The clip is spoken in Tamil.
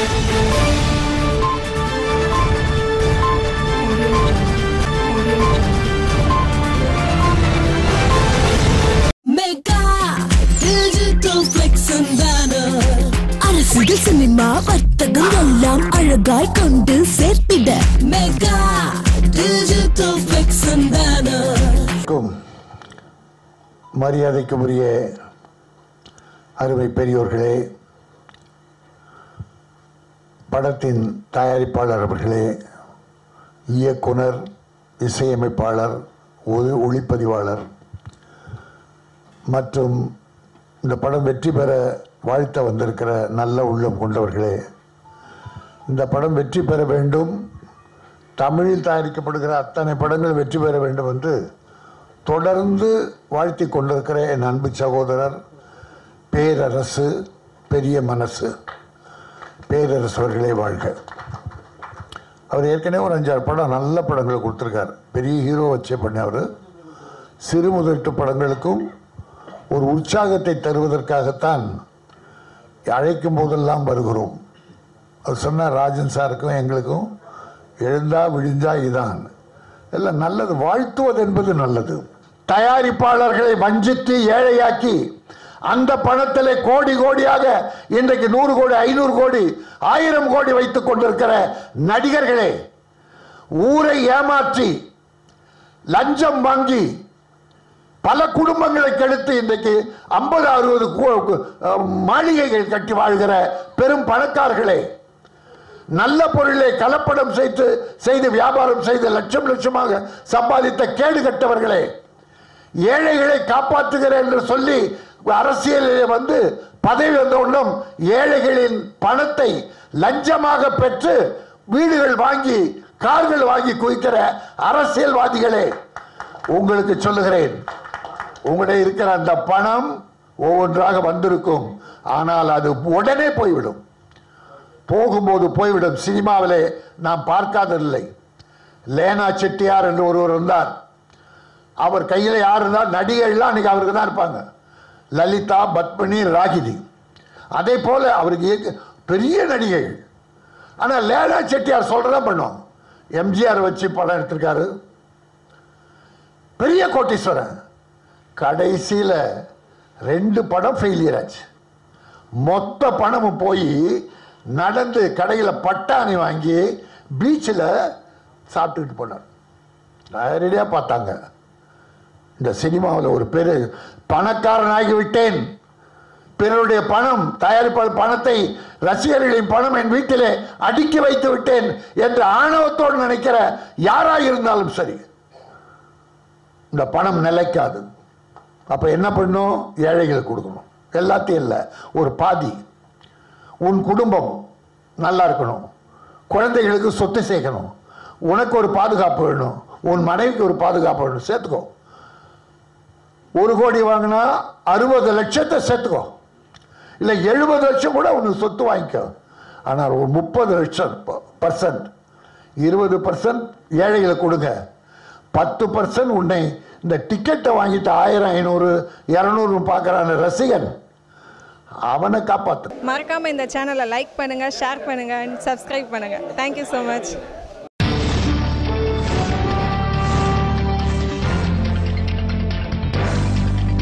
மெகா டிஜிட்டல் ஃபிளிக்ஸ் அரசியல் சினிமா வர்த்தகம் எல்லாம் அழகாய் கொண்டு சேர்த்திட மெகா டிஜிட்டல் ஃபிளிக்ஸ் அனைவருக்கும் மரியாதைக்குரிய அருமை பெரியோர்களே படத்தின் தயாரிப்பாளர் அவர்களே இயக்குனர் இசையமைப்பாளர் ஒளி ஒளிப்பதிவாளர் மற்றும் இந்த படம் வெற்றி பெற வாழ்த்த வந்திருக்கிற நல்ல உள்ளம் கொண்டவர்களே இந்த படம் வெற்றி பெற வேண்டும் தமிழில் தயாரிக்கப்படுகிற அத்தனை படங்கள் வெற்றி பெற வேண்டும் என்று தொடர்ந்து வாழ்த்தி கொண்டிருக்கிற என் அன்பு சகோதரர் பேரரசு பெரிய மனசு பேரரசு அவர்களே வாழ்க அவர் ஏற்கனவே ஒரு அஞ்சாறு படம் நல்ல படங்களை கொடுத்துருக்கார் பெரிய ஹீரோ வச்சே பண்ணவர் சிறு முதலீட்டு படங்களுக்கும் ஒரு உற்சாகத்தை தருவதற்காகத்தான் அழைக்கும் போதெல்லாம் வருகிறோம் அவர் சொன்னார் ராஜன் சாருக்கும் எங்களுக்கும் எழுந்தா விழிஞ்சா இதான் எல்லாம் நல்லது வாழ்த்துவது என்பது நல்லது தயாரிப்பாளர்களை வஞ்சித்து ஏழையாக்கி அந்த பணத்திலே கோடி கோடியாக இன்றைக்கு நூறு கோடி ஐநூறு கோடி ஆயிரம் கோடி வைத்துக் கொண்டிருக்கிற நடிகர்களே ஊரை ஏமாற்றி லஞ்சம் வாங்கி பல குடும்பங்களை கெடுத்து இன்றைக்கு ஐம்பது அறுபது மாளிகைகள் கட்டி வாழ்கிற பெரும் பணக்காரர்களே நல்ல பொருளை கலப்படம் செய்து செய்து வியாபாரம் செய்து லட்சம் லட்சமாக சம்பாதித்த கேடு கட்டவர்களே ஏழைகளை காப்பாற்றுகிறேன் என்று சொல்லி அரசியலிலே வந்து பதவி வந்த உடனும் ஏழைகளின் பணத்தை லஞ்சமாக பெற்று வீடுகள் வாங்கி கார்கள் வாங்கி குவிக்கிற அரசியல்வாதிகளே உங்களுக்கு சொல்லுகிறேன் உங்களுடைய இருக்கிற அந்த பணம் ஒவ்வொன்றாக வந்திருக்கும் ஆனால் அது உடனே போய்விடும் போகும்போது போய்விடும் சினிமாவிலே நாம் பார்க்காததில்லை லேனா செட்டியார் என்று ஒருவர் இருந்தார் அவர் கையில் யார் இருந்தால் நடிகைகள்லாம் அன்னைக்கு அவருக்கு தான் இருப்பாங்க லலிதா பத்மினி ராகினி அதே போல அவருக்கு இயக்க- பெரிய நடிகைகள் ஆனால் லேனா செட்டியார் சொல்றதான் பண்ணோம் எம்ஜிஆர் வச்சு படம் எடுத்திருக்காரு பெரிய கோட்டீஸ்வரன் கடைசியில் ரெண்டு படம் ஃபெயிலியர் ஆச்சு மொத்த பணமும் போய் நடந்து கடையில் பட்டாணி வாங்கி பீச்சில் சாப்பிட்டுக்கிட்டு போனார் நேரடியாக பார்த்தாங்க இந்த சினிமாவில் ஒரு பெரு பணக்காரனாகி விட்டேன் பிறருடைய பணம் தயாரிப்பாளர் பணத்தை ரசிகர்களின் பணம் என் வீட்டிலே அடுக்கி வைத்து விட்டேன் என்று ஆணவத்தோடு நினைக்கிற யாராக இருந்தாலும் சரி இந்த பணம் நிலைக்காது அப்ப என்ன பண்ணும் ஏழைகளுக்கு கொடுக்கணும் எல்லாத்தையும் இல்லை ஒரு பாதி உன் குடும்பம் நல்லா இருக்கணும் குழந்தைகளுக்கு சொத்து சேர்க்கணும் உனக்கு ஒரு பாதுகாப்பு வேணும் உன் மனைவிக்கு ஒரு பாதுகாப்பு வேணும் சேர்த்துக்கோ ஒரு கோடி வாங்கினா அறுபது லட்சத்தை சேர்த்துக்கோ இல்லை எழுபது லட்சம் கூட உனக்கு சொத்து வாங்கிக்கோ ஆனால் ஒரு முப்பது லட்சம் பர்சன்ட் இருபது பர்சன்ட் ஏழைகளுக்கு கொடுங்க பத்து பர்சன்ட் உன்னை இந்த டிக்கெட்டை வாங்கிட்டு ஆயிரம் ஐநூறு இரநூறு பார்க்குறான ரசிகன் அவனை காப்பாற்று மறக்காமல் இந்த சேனலை லைக் பண்ணுங்கள் ஷேர் பண்ணுங்கள் அண்ட் சப்ஸ்கிரைப் பண்ணுங்கள் தேங்க்யூ ஸோ மச்